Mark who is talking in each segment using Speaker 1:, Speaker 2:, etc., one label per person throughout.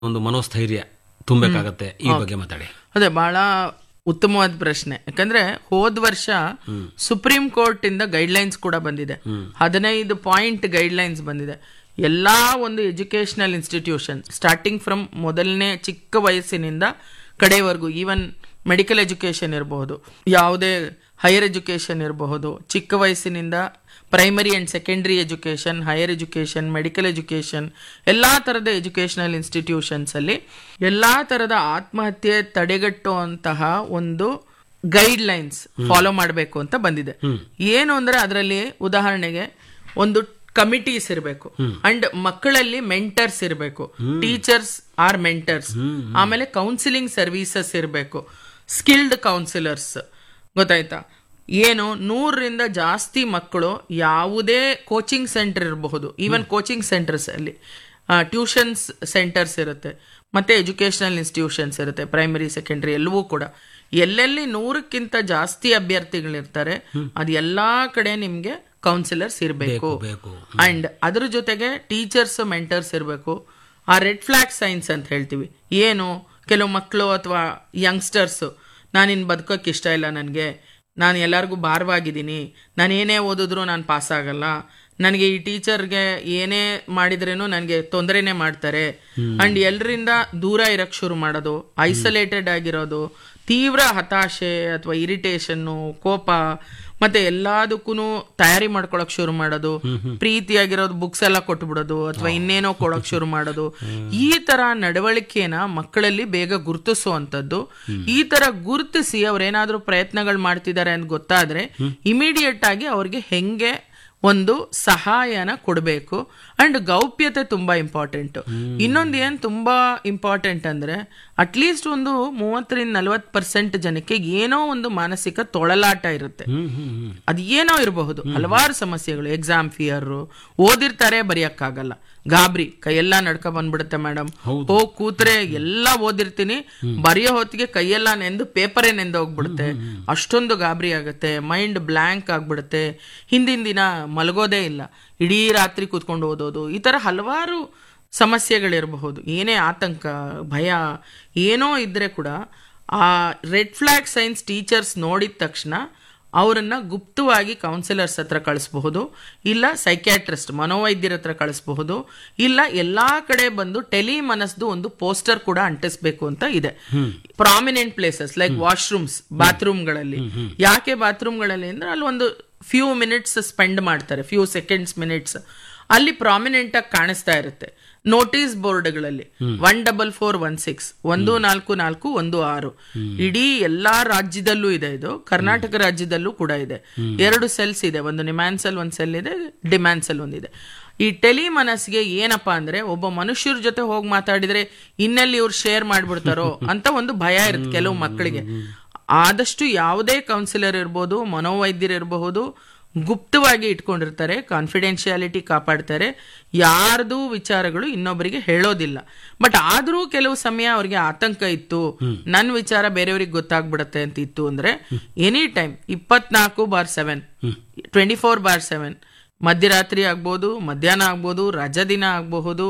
Speaker 1: ಒಂದು ಮನೋಸ್ಥೈರ್ಯ ತುಂಬಬೇಕಾಗತ್ತೆ ಈ ಬಗ್ಗೆ ಮಾತಾಡಿ
Speaker 2: ಅದೇ ಬಹಳ ಉತ್ತಮವಾದ ಪ್ರಶ್ನೆ ಯಾಕಂದ್ರೆ ಹೋದ್ ವರ್ಷ ಸುಪ್ರೀಂ ಕೋರ್ಟ್ ಇಂದ ಗೈಡ್ಲೈನ್ಸ್ ಕೂಡ ಬಂದಿದೆ ಹದಿನೈದು ಪಾಯಿಂಟ್ ಗೈಡ್ಲೈನ್ಸ್ ಬಂದಿದೆ ಎಲ್ಲಾ ಒಂದು ಎಜುಕೇಶನಲ್ ಇನ್ಸ್ಟಿಟ್ಯೂಷನ್ ಸ್ಟಾರ್ಟಿಂಗ್ ಫ್ರಮ್ ಮೊದಲನೇ ಚಿಕ್ಕ ವಯಸ್ಸಿನಿಂದ ಕಡೆವರೆಗೂ ಈವನ್ ಮೆಡಿಕಲ್ ಎಜುಕೇಶನ್ ಇರಬಹುದು ಯಾವುದೇ ಹೈಯರ್ ಎಜುಕೇಶನ್ ಇರಬಹುದು ಚಿಕ್ಕ ವಯಸ್ಸಿನಿಂದ primary and secondary education higher education medical education ಎಲ್ಲಾ ತರದ ಎಜುಕೇಶನಲ್ ಇನ್ಸ್ಟಿಟ್ಯೂಷನ್ಸ್ ಅಲ್ಲಿ ಎಲ್ಲಾ ತರದ ಆತ್ಮಹತ್ಯೆ ತಡೆಗಟ್ಟುವಂತಹ ಒಂದು ಗೈಡ್ ಲೈನ್ಸ್ ಫಾಲೋ ಮಾಡಬೇಕು ಅಂತ ಬಂದಿದೆ ಏನು ಅಂದ್ರೆ ಅದರಲ್ಲಿ ಉದಾಹರಣೆಗೆ ಒಂದು ಕಮಿಟೀಸ್ ಇರಬೇಕು ಅಂಡ್ ಮಕ್ಕಳಲ್ಲಿ ಮೆಂಟರ್ಸ್ ಇರಬೇಕು ಟೀಚರ್ಸ್ ಆರ್ ಮೆಂಟರ್ಸ್ ಆಮೇಲೆ ಕೌನ್ಸಿಲಿಂಗ್ ಸರ್ವಿಸಸ್ ಇರಬೇಕು ಸ್ಕಿಲ್ಡ್ ಕೌನ್ಸಿಲರ್ಸ್ ಗೊತ್ತಾಯ್ತಾ ಏನು ನೂರರಿಂದ ಜಾಸ್ತಿ ಮಕ್ಕಳು ಯಾವುದೇ ಕೋಚಿಂಗ್ ಸೆಂಟರ್ ಇರಬಹುದು ಈವನ್ ಕೋಚಿಂಗ್ ಸೆಂಟರ್ಸ್ ಅಲ್ಲಿ ಟ್ಯೂಷನ್ಸ್ ಸೆಂಟರ್ಸ್ ಇರುತ್ತೆ ಮತ್ತೆ ಎಜುಕೇಶನಲ್ ಇನ್ಸ್ಟಿಟ್ಯೂಷನ್ಸ್ ಇರುತ್ತೆ ಪ್ರೈಮರಿ ಸೆಕೆಂಡರಿ ಎಲ್ಲವೂ ಕೂಡ ಎಲ್ಲೆಲ್ಲಿ ನೂರಕ್ಕಿಂತ ಜಾಸ್ತಿ ಅಭ್ಯರ್ಥಿಗಳಿರ್ತಾರೆ ಅದು ಎಲ್ಲಾ ಕಡೆ ನಿಮ್ಗೆ ಕೌನ್ಸಿಲರ್ಸ್ ಇರಬೇಕು
Speaker 1: ಬೇಕು
Speaker 2: ಅಂಡ್ ಅದ್ರ ಜೊತೆಗೆ ಟೀಚರ್ಸ್ ಮೆಂಟರ್ಸ್ ಇರಬೇಕು ಆ ರೆಡ್ ಫ್ಲಾಗ್ ಸೈನ್ಸ್ ಅಂತ ಹೇಳ್ತೀವಿ ಏನು ಕೆಲವು ಮಕ್ಕಳು ಅಥವಾ ಯಂಗ್ಸ್ಟರ್ಸ್ ನಾನಿನ್ ಬದುಕೋಕೆ ಇಷ್ಟ ಇಲ್ಲ ನನಗೆ ನಾನು ಎಲ್ಲರಿಗೂ ಭಾರವಾಗಿದ್ದೀನಿ ನಾನು ಏನೇ ಓದಿದ್ರು ನಾನು ಪಾಸ್ ಆಗಲ್ಲ ನನಗೆ ಈ ಟೀಚರ್ಗೆ ಏನೇ ಮಾಡಿದ್ರೇನು ನನಗೆ ತೊಂದರೆನೇ ಮಾಡ್ತಾರೆ ಅಂಡ್ ಎಲ್ಲರಿಂದ ದೂರ ಇರಕ್ ಶುರು ಮಾಡೋದು ಐಸೋಲೇಟೆಡ್ ಆಗಿರೋದು ತೀವ್ರ ಹತಾಶೆ ಅಥವಾ ಇರಿಟೇಷನ್ನು ಕೋಪ ಮತ್ತೆ ಎಲ್ಲದಕ್ಕೂ ತಯಾರಿ ಮಾಡ್ಕೊಳಕ್ ಶುರು ಮಾಡೋದು ಪ್ರೀತಿಯಾಗಿರೋದು ಬುಕ್ಸ್ ಎಲ್ಲ ಕೊಟ್ಬಿಡೋದು ಅಥವಾ ಇನ್ನೇನೋ ಕೊಡಕ್ ಶುರು ಮಾಡೋದು ಈ ತರ ನಡವಳಿಕೆನ ಮಕ್ಕಳಲ್ಲಿ ಬೇಗ ಗುರುತಿಸುವಂತದ್ದು ಈ ತರ ಗುರುತಿಸಿ ಅವ್ರೇನಾದ್ರೂ ಪ್ರಯತ್ನಗಳು ಮಾಡ್ತಿದ್ದಾರೆ ಅಂತ ಗೊತ್ತಾದ್ರೆ ಇಮಿಡಿಯೇಟ್ ಆಗಿ ಅವ್ರಿಗೆ ಹೆಂಗೆ ಒಂದು ಸಹಾಯನ ಕೊಡಬೇಕು ಅಂಡ್ ಗೌಪ್ಯತೆ ತುಂಬಾ ಇಂಪಾರ್ಟೆಂಟ್ ಇನ್ನೊಂದು ಏನ್ ತುಂಬಾ ಇಂಪಾರ್ಟೆಂಟ್ ಅಂದ್ರೆ ಅಟ್ಲೀಸ್ಟ್ ಒಂದು ಮೂವತ್ತರಿಂದ ನಲವತ್ ಪರ್ಸೆಂಟ್ ಜನಕ್ಕೆ ಏನೋ ಒಂದು ಮಾನಸಿಕ ತೊಳಲಾಟ ಇರುತ್ತೆ
Speaker 1: ಹ್ಮ್ ಹ್ಮ್ ಹ್ಮ್
Speaker 2: ಅದು ಏನೋ ಇರಬಹುದು ಹಲವಾರು ಸಮಸ್ಯೆಗಳು ಎಕ್ಸಾಮ್ ಫಿಯರ್ ಓದಿರ್ತಾರೆ ಬರೆಯಕ್ಕಾಗಲ್ಲ ಗಾಬರಿ ಕೈಯೆಲ್ಲ ನಡ್ಕ ಬಂದ್ಬಿಡುತ್ತೆ ಮೇಡಮ್ ಹೋಗ್ ಕೂತ್ರೆ ಎಲ್ಲ ಓದಿರ್ತೀನಿ ಬರೆಯೋ ಹೊತ್ತಿಗೆ ಕೈಯೆಲ್ಲ ನೆಂದು ಪೇಪರೇ ನೆಂದು ಹೋಗ್ಬಿಡುತ್ತೆ ಅಷ್ಟೊಂದು ಗಾಬರಿ ಆಗುತ್ತೆ ಮೈಂಡ್ ಬ್ಲ್ಯಾಂಕ್ ಆಗ್ಬಿಡುತ್ತೆ ಹಿಂದಿನ ದಿನ ಮಲಗೋದೇ ಇಲ್ಲ ಇಡೀ ರಾತ್ರಿ ಕೂತ್ಕೊಂಡು ಓದೋದು ಈ ತರ ಹಲವಾರು ಸಮಸ್ಯೆಗಳಿರಬಹುದು ಏನೇ ಆತಂಕ ಭಯ ಏನೋ ಇದ್ರೆ ಕೂಡ ಆ ರೆಡ್ ಫ್ಲಾಗ್ ಸೈನ್ಸ್ ಟೀಚರ್ಸ್ ನೋಡಿದ ತಕ್ಷಣ ಅವರನ್ನ ಗುಪ್ತವಾಗಿ ಕೌನ್ಸಿಲರ್ಸ್ ಹತ್ರ ಕಳಿಸಬಹುದು ಇಲ್ಲ ಸೈಕ್ಯಾಟ್ರಿಸ್ಟ್ ಮನೋವೈದ್ಯರ ಹತ್ರ ಕಳಿಸಬಹುದು ಇಲ್ಲ ಎಲ್ಲಾ ಕಡೆ ಬಂದು ಟೆಲಿ ಮನಸ್ದು ಒಂದು ಪೋಸ್ಟರ್ ಕೂಡ ಅಂಟಿಸ್ಬೇಕು ಅಂತ ಇದೆ ಪ್ರಾಮಿನೆಂಟ್ ಪ್ಲೇಸಸ್ ಲೈಕ್ ವಾಶ್ರೂಮ್ಸ್ ಬಾತ್ರೂಮ್ಗಳಲ್ಲಿ ಯಾಕೆ ಬಾತ್ರೂಮ್ಗಳಲ್ಲಿ ಅಂದ್ರೆ ಅಲ್ಲಿ ಒಂದು ಫ್ಯೂ ಮಿನಿಟ್ಸ್ ಸ್ಪೆಂಡ್ ಮಾಡ್ತಾರೆ ಫ್ಯೂ ಸೆಕೆಂಡ್ಸ್ ಮಿನಿಟ್ಸ್ ಅಲ್ಲಿ ಪ್ರಾಮಿನೆಂಟ್ ಆಗಿ ಕಾಣಿಸ್ತಾ ಇರುತ್ತೆ ನೋಟಿಸ್ ಬೋರ್ಡ್ಗಳಲ್ಲಿ one double four one six ಒಂದು ನಾಲ್ಕು ನಾಲ್ಕು ಒಂದು ಆರು ಇಡೀ ಎಲ್ಲಾ ರಾಜ್ಯದಲ್ಲೂ ಇದೆ ಇದು ಕರ್ನಾಟಕ ರಾಜ್ಯದಲ್ಲೂ ಕೂಡ ಇದೆ ಎರಡು ಸೆಲ್ಸ್ ಇದೆ ಒಂದು ನಿಮ್ಯಾನ್ಸೆಲ್ ಒಂದ್ ಸೆಲ್ ಇದೆ ಡಿಮ್ಯಾನ್ಸೆಲ್ ಒಂದಿದೆ ಈ ಟೆಲಿ ಮನಸ್ಸಿಗೆ ಏನಪ್ಪಾ ಅಂದ್ರೆ ಒಬ್ಬ ಮನುಷ್ಯರ ಜೊತೆ ಹೋಗಿ ಮಾತಾಡಿದ್ರೆ ಇನ್ನೆಲ್ಲಿ ಇವ್ರು ಶೇರ್ ಮಾಡ್ಬಿಡ್ತಾರೋ ಅಂತ ಒಂದು ಭಯ ಇರುತ್ತೆ ಕೆಲವು ಮಕ್ಕಳಿಗೆ ಆದಷ್ಟು ಯಾವುದೇ ಕೌನ್ಸಿಲರ್ ಇರ್ಬೋದು ಮನೋವೈದ್ಯರು ಇರಬಹುದು ಗುಪ್ತವಾಗಿ ಇಟ್ಕೊಂಡಿರ್ತಾರೆ ಕಾನ್ಫಿಡೆನ್ಶಿಯಾಲಿಟಿ ಕಾಪಾಡ್ತಾರೆ ಯಾರ್ದು ವಿಚಾರಗಳು ಇನ್ನೊಬ್ಬರಿಗೆ ಹೇಳೋದಿಲ್ಲ ಬಟ್ ಆದ್ರೂ ಕೆಲವು ಸಮಯ ಅವ್ರಿಗೆ ಆತಂಕ ಇತ್ತು ನನ್ನ ವಿಚಾರ ಬೇರೆಯವ್ರಿಗೆ ಗೊತ್ತಾಗ್ಬಿಡತ್ತೆ ಅಂತ ಇತ್ತು ಅಂದ್ರೆ ಎನಿ ಟೈಮ್ ಇಪ್ಪತ್ನಾಲ್ಕು by seven twenty four by seven ಮಧ್ಯರಾತ್ರಿ ಆಗ್ಬೋದು ಮಧ್ಯಾಹ್ನ ಆಗ್ಬೋದು ರಜಾ ದಿನ ಆಗಬಹುದು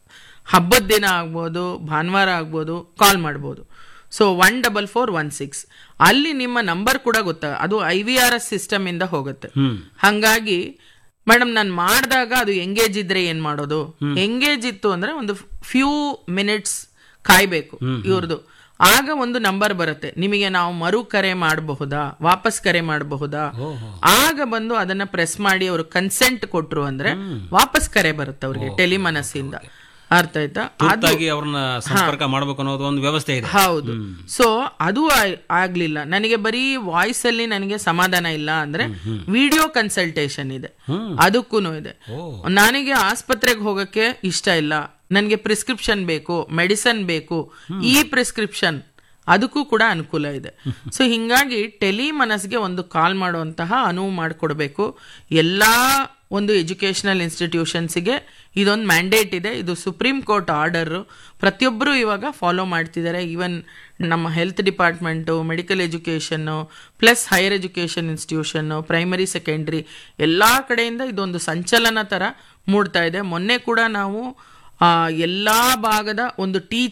Speaker 2: ಹಬ್ಬದ ದಿನ ಆಗ್ಬೋದು ಭಾನುವಾರ ಆಗ್ಬೋದು ಕಾಲ್ ಮಾಡ್ಬೋದು so one double four one six ಅಲ್ಲಿ ನಿಮ್ಮ ನಂಬರ್ ಕೂಡ ಗೊತ್ತ ಅದು I V R S system ಇಂದ ಹೋಗುತ್ತೆ ಹಂಗಾಗಿ ಮೇಡಮ್ ನಾನು ಮಾಡಿದಾಗ ಅದು ಎಂಗೇಜ್ ಇದ್ರೆ ಏನ್ ಮಾಡೋದು ಎಂಗೇಜ್ ಇತ್ತು ಅಂದ್ರೆ ಒಂದು ಫ್ಯೂ ಮಿನಿಟ್ಸ್ ಕಾಯ್ಬೇಕು ಇವ್ರದ್ದು ಆಗ ಒಂದು ನಂಬರ್ ಬರುತ್ತೆ ನಿಮಗೆ ನಾವು ಮರು ಕರೆ ಮಾಡಬಹುದಾ ವಾಪಸ್ ಕರೆ ಮಾಡಬಹುದಾ ಆಗ ಬಂದು ಅದನ್ನ ಪ್ರೆಸ್ ಮಾಡಿ ಅವರು ಕನ್ಸೆಂಟ್ ಕೊಟ್ರು ಅಂದ್ರೆ ವಾಪಸ್ ಕರೆ ಬರುತ್ತೆ ಅವ್ರಿಗೆ ಟೆಲಿಮನಸ್ಸಿಂದ ಅರ್ಥ ಆಯ್ತಾ
Speaker 1: ತುರ್ತಾಗಿ ಅವ್ರನ್ನ ಸಂಪರ್ಕ ಮಾಡ್ಬೇಕು ಅನ್ನೋದು ಒಂದು ವ್ಯವಸ್ಥೆ ಇದೆ
Speaker 2: ಹೌದು ಸೊ ಅದು ಆ- ಆಗ್ಲಿಲ್ಲ ನನಗೆ ಬರೀ ವಾಯ್ಸ್ ಅಲ್ಲಿ ನನಗೆ ಸಮಾಧಾನ ಇಲ್ಲ ಅಂದ್ರೆ ವಿಡಿಯೋ ಕನ್ಸಲ್ಟೇಷನ್ ಇದೆ ಅದಕ್ಕೂ ಇದೆ ನನಗೆ ಆಸ್ಪತ್ರೆಗೆ ಹೋಗಕ್ಕೆ ಇಷ್ಟ ಇಲ್ಲ ನನಗೆ ಪ್ರಿಸ್ಕ್ರಿಪ್ಷನ್ ಬೇಕು ಮೆಡಿಸನ್ ಬೇಕು ಈ ಪ್ರಿಸ್ಕ್ರಿಪ್ಷನ್ ಅದಕ್ಕೂ ಕೂಡ ಅನುಕೂಲ ಇದೆ ಸೊ ಹಿಂಗಾಗಿ ಟೆಲಿ ಮನಸ್ಗೆ ಒಂದು ಕಾಲ್ ಮಾಡುವಂತಹ ಅನುವು ಮಾಡಿಕೊಡ್ಬೇಕು ಎಲ್ಲಾ ಒಂದು ಎಜುಕೇಶನಲ್ ಇನ್ಸ್ಟಿಟ್ಯೂಷನ್ಸ್ಗೆ ಇದೊಂದು ಮ್ಯಾಂಡೇಟ್ ಇದೆ ಇದು ಸುಪ್ರೀಂ ಕೋರ್ಟ್ ಆರ್ಡರ್ ಪ್ರತಿಯೊಬ್ಬರು ಇವಾಗ ಫಾಲೋ ಮಾಡ್ತಿದ್ದಾರೆ ಈವನ್ ನಮ್ಮ health department medical education plus higher education institution primary secondary ಎಲ್ಲ ಕಡೆಯಿಂದ ಇದೊಂದು ಸಂಚಲನ ಥರ ಮೂಡ್ತಾ ಇದೆ ಮೊನ್ನೆ ಕೂಡ ನಾವು ಆ ಎಲ್ಲಾ ಭಾಗದ ಒಂದು ಟೀ